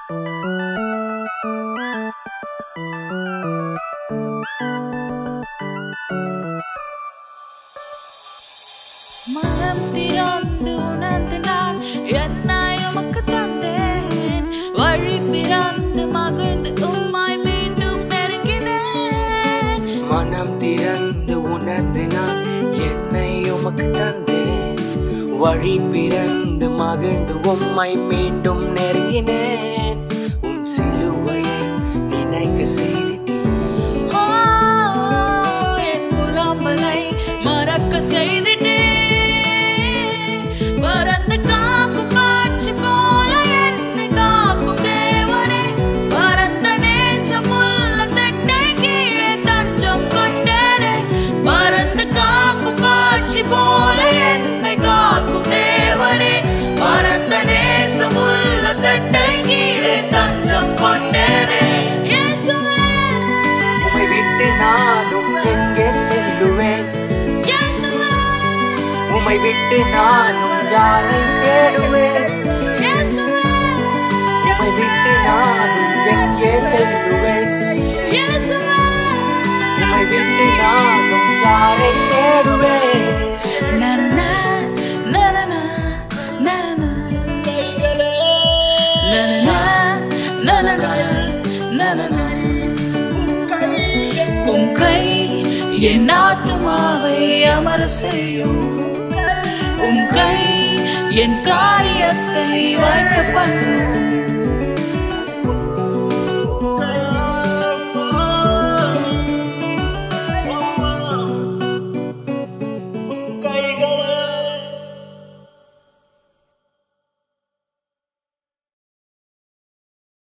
மனம் திறந்து உணர்ந்து நான் என்னை உமக்கு தந்தேன் வழி பிறந்து மகிழ்ந்து உம்மாய் மீண்டும் நெருங்கினேன் மனம் திறந்து உணர்ந்து நான் என்னை உமக்கு தந்தேன் வழி பிறந்து மகிழ்ந்து உம்மை மீண்டும் நெருங்கினேன் உம் சிலுவையை நினைக்க செய்திட்டேன் ஆ, என் புலம்பலை மறக்க செய்துட்டேன் பறந்து காக்கும் காட்சி போல என்னை காக்கும் தேவனே பரந்த நேசமுள்ள செட்டை கீழே தஞ்சம் கொண்டேனே பறந்து காக்கும் காட்சி போல என்னை காக்கும் தேவனே பரந்த நேசமுள்ள செட்டை கீழே தஞ்சம் கொண்டேனே இயேசுவே உம்மை விட்டு நானும் எங்கே செல்லுவேன் இயேசுவே உம்மை விட்டு நானும் யாரை தேடுவேன் இயேசுவே உம்மை விட்டு நானும் எங்கே செல்லுவேன் இயேசுவே உம்மை விட்டு நானும் யாரை தேடுவேன் நனனா நனனா நனனா நனனா நனனா நனனா உம் கை என் ஆத்துமாவை அமர செய்யும் உம் கை என் காரியத்தை வாய்க்க பண்ணும்